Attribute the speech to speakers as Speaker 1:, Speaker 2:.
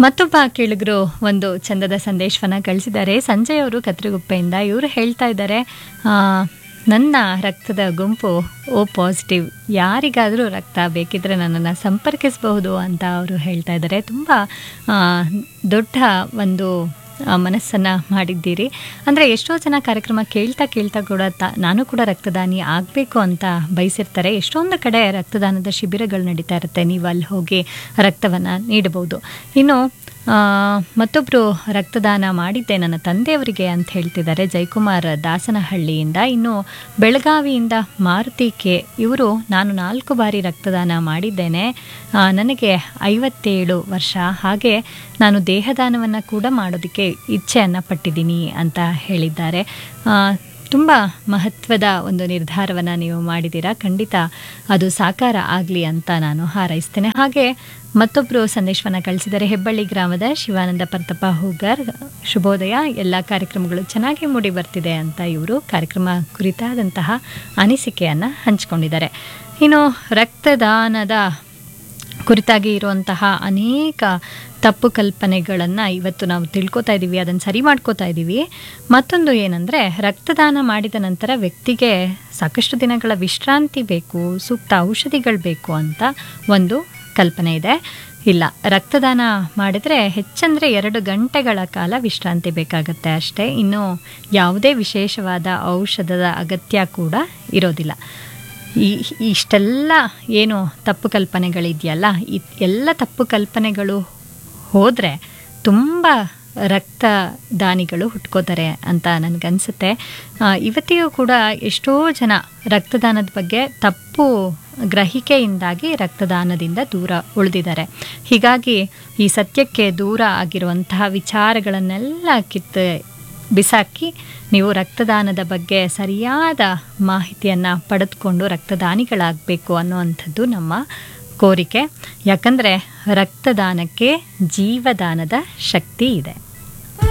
Speaker 1: ಮತ್ತೊಬ್ಬ ಕೇಳಿದ್ರು ಒಂದು ಚಂದದ ಸಂದೇಶವನ್ನ ಕಳಿಸಿದ್ದಾರೆ ಸಂಜಯ್ ಅವರು ಕತ್ರಿಗುಪ್ಪೆಯಿಂದ ಇವರು ಹೇಳ್ತಾ ಇದ್ದಾರೆ ಆ, ನನ್ನ ರಕ್ತದ ಗುಂಪು ಓ ಪಾಸಿಟಿವ್ ಯಾರಿಗಾದರೂ ರಕ್ತ ಬೇಕಿದ್ರೆ ನನ್ನನ್ನು ಸಂಪರ್ಕಿಸಬಹುದು ಅಂತ ಅವರು ಹೇಳ್ತಾ ಇದ್ದಾರೆ ತುಂಬ ಆ, ದೊಡ್ಡ ಒಂದು ಆ, ಮನಸ್ಸನ್ನ ಮಾಡಿದ್ದೀರಿ ಅಂದರೆ ಎಷ್ಟೋ ಜನ ಕಾರ್ಯಕ್ರಮ ಕೇಳ್ತಾ ಕೇಳ್ತಾ ಕೂಡ ತ ನಾನು ಕೂಡ ರಕ್ತದಾನಿ ಆಗಬೇಕು ಅಂತ ಬಯಸಿರ್ತಾರೆ ಎಷ್ಟೊಂದು ಕಡೆ ರಕ್ತದಾನದ ಶಿಬಿರಗಳು ನಡೀತಾ ಇರುತ್ತೆ ನೀವು ಅಲ್ಲಿ ಹೋಗಿ ರಕ್ತವನ್ನು ನೀಡಬಹುದು ಇನ್ನು ಆ, ಮತ್ತೊಬ್ಬರು ರಕ್ತದಾನ ಮಾಡಿದ್ದೆ ನನ್ನ ತಂದೆಯವರಿಗೆ ಅಂತ ಹೇಳ್ತಿದ್ದಾರೆ ಜಯಕುಮಾರ್ ದಾಸನಹಳ್ಳಿಯಿಂದ ಇನ್ನು ಬೆಳಗಾವಿಯಿಂದ ಮಾರುತಿ ಕೆ ಇವರು ನಾನು ನಾಲ್ಕು ಬಾರಿ ರಕ್ತದಾನ ಮಾಡಿದ್ದೇನೆ ಆ, ನನಗೆ ಐವತ್ತೇಳು ವರ್ಷ ಹಾಗೆ ನಾನು ದೇಹದಾನವನ್ನು ಕೂಡ ಮಾಡೋದಕ್ಕೆ ಇಚ್ಛೆಯನ್ನು ಪಟ್ಟಿದ್ದೀನಿ ಅಂತ ಹೇಳಿದ್ದಾರೆ ಆ, ತುಂಬ ಮಹತ್ವದ ಒಂದು ನಿರ್ಧಾರವನ್ನು ನೀವು ಮಾಡಿದ್ದೀರಾ ಖಂಡಿತ ಅದು ಸಾಕಾರ ಆಗಲಿ ಅಂತ ನಾನು ಹಾರೈಸ್ತೇನೆ ಹಾಗೆ ಮತ್ತೊಬ್ಬರು ಸಂದೇಶವನ್ನು ಕಳಿಸಿದ್ದಾರೆ ಹೆಬ್ಬಳ್ಳಿ ಗ್ರಾಮದ ಶಿವಾನಂದ ಪರ್ತಪ್ಪ ಹೂಗರ್ ಶುಭೋದಯ ಎಲ್ಲ ಕಾರ್ಯಕ್ರಮಗಳು ಚೆನ್ನಾಗಿ ಮೂಡಿ ಬರ್ತಿದೆ ಅಂತ ಇವರು ಕಾರ್ಯಕ್ರಮ ಕುರಿತಾದಂತಹ ಅನಿಸಿಕೆಯನ್ನು ಹಂಚಿಕೊಂಡಿದ್ದಾರೆ ಇನ್ನು ರಕ್ತದಾನದ ಕುರಿತಾಗಿ ಇರುವಂತಹ ಅನೇಕ ತಪ್ಪು ಕಲ್ಪನೆಗಳನ್ನು ಇವತ್ತು ನಾವು ತಿಳ್ಕೊತಾ ಇದ್ದೀವಿ ಅದನ್ನು ಸರಿ ಮಾಡ್ಕೋತಾ ಇದ್ದೀವಿ ಮತ್ತೊಂದು ಏನಂದರೆ ರಕ್ತದಾನ ಮಾಡಿದ ನಂತರ ವ್ಯಕ್ತಿಗೆ ಸಾಕಷ್ಟು ದಿನಗಳ ವಿಶ್ರಾಂತಿ ಬೇಕು ಸೂಕ್ತ ಔಷಧಿಗಳು ಬೇಕು ಅಂತ ಒಂದು ಕಲ್ಪನೆ ಇದೆ ಇಲ್ಲ ರಕ್ತದಾನ ಮಾಡಿದರೆ ಹೆಚ್ಚಂದರೆ ಎರಡು ಗಂಟೆಗಳ ಕಾಲ ವಿಶ್ರಾಂತಿ ಬೇಕಾಗತ್ತೆ ಅಷ್ಟೇ ಇನ್ನು ಯಾವುದೇ ವಿಶೇಷವಾದ ಔಷಧದ ಅಗತ್ಯ ಕೂಡ ಇರೋದಿಲ್ಲ ಈ ಇಷ್ಟೆಲ್ಲ ಏನು ತಪ್ಪು ಕಲ್ಪನೆಗಳಿದೆಯಲ್ಲ ಈ ಎಲ್ಲ ತಪ್ಪು ಕಲ್ಪನೆಗಳು ಹೋದರೆ ತುಂಬ ರಕ್ತದಾನಿಗಳು ಹುಟ್ಕೋತಾರೆ ಅಂತ ನನಗನ್ಸುತ್ತೆ ಆ, ಇವತ್ತಿಗೂ ಕೂಡ ಎಷ್ಟೋ ಜನ ರಕ್ತದಾನದ ಬಗ್ಗೆ ತಪ್ಪು ಗ್ರಹಿಕೆಯಿಂದಾಗಿ ರಕ್ತದಾನದಿಂದ ದೂರ ಉಳಿದಿದ್ದಾರೆ ಹೀಗಾಗಿ ಈ ಸತ್ಯಕ್ಕೆ ದೂರ ಆಗಿರುವಂತಹ ವಿಚಾರಗಳನ್ನೆಲ್ಲ ಕಿತ್ತು ಬಿಸಾಕಿ ನೀವು ರಕ್ತದಾನದ ಬಗ್ಗೆ ಸರಿಯಾದ ಮಾಹಿತಿಯನ್ನು ಪಡೆದುಕೊಂಡು ರಕ್ತದಾನಿಗಳಾಗಬೇಕು ಅನ್ನುವಂಥದ್ದು ನಮ್ಮ ಕೋರಿಕೆ ಯಾಕಂದರೆ ರಕ್ತದಾನಕ್ಕೆ ಜೀವದಾನದ ಶಕ್ತಿ ಇದೆ